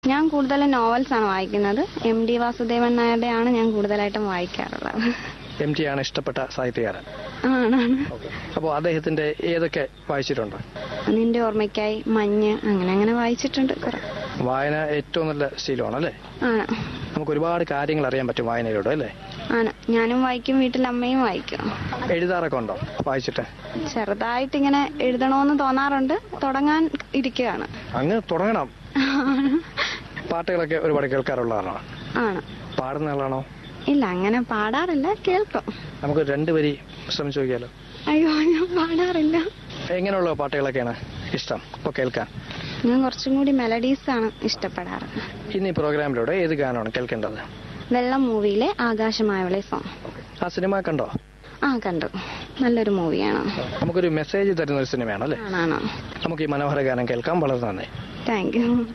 ഞാൻ കൂടുതലും നോവൽസ് ആണ് വായിക്കുന്നത് എം ഡി വാസുദേവൻ നായരുടെ ആണ് ഞാൻ കൂടുതലായിട്ടും വായിക്കാറുള്ളത് എം ടി ആണ് ഇഷ്ടപ്പെട്ട സാഹിത്യകാരൻ ആണാണ് അപ്പോൾ അദ്ദേഹത്തിന്റെ ഏതൊക്കെ വായിച്ചിട്ടുണ്ട് നിന്റെ ഓർമ്മയ്ക്കായി മഞ്ഞ് അങ്ങനെ അങ്ങനെ വായിച്ചിട്ടുണ്ട് കുറെ വായന ഏറ്റവും നല്ല ശീലമാണ് അല്ലേ ആണ് നമുക്ക് ഒരുപാട് കാര്യങ്ങൾ അറിയാൻ പറ്റും വായനയിലൂടെ അല്ലേ ആണ് ഞാനും വായിക്കും വീട്ടിൽ അമ്മയും വായിക്കും എഴുതാറൊക്കെ ഉണ്ടോ വായിച്ചിട്ട് ചെറുതായിട്ട് ഇങ്ങനെ എഴുതണമെന്ന് തോന്നാറുണ്ട് തുടങ്ങാൻ ഇരിക്കുകയാണ് അങ്ങ് തുടങ്ങണം പാട്ടുകളൊക്കെ ഒരുപാട് കേൾക്കാറുള്ളതാണോ ആണ് പാടുന്ന ആളാണോ ഇല്ല അങ്ങനെ പാടാറില്ല കേൾക്കും നമുക്ക് രണ്ട് വരി ശ്രമിച്ചു നോക്കിയാലോ അയ്യോ ഞാൻ പാടാറില്ല എങ്ങനെയുള്ള പാട്ടുകളൊക്കെയാണ് ഇഷ്ടം ഇപ്പോൾ കേൾക്കാൻ ഞാൻ കുറച്ചും കൂടി മെലഡീസ് ആണ് ഇഷ്ടപ്പെടാറ് ഇന്ന് ഈ പ്രോഗ്രാമിലൂടെ ഏത് ഗാനമാണ് കേൾക്കേണ്ടത് വെള്ളം മൂവിയിലെ ആകാശമായവളെ സോങ് ആ സിനിമ കണ്ടോ ആ കണ്ടു നല്ലൊരു മൂവിയാണ് നമുക്കൊരു മെസ്സേജ് തരുന്ന ഒരു സിനിമയാണ് അല്ലേ ആണാണ് നമുക്ക് ഈ മനോഹര ഗാനം കേൾക്കാം വളരെ നന്ദി താങ്ക് യു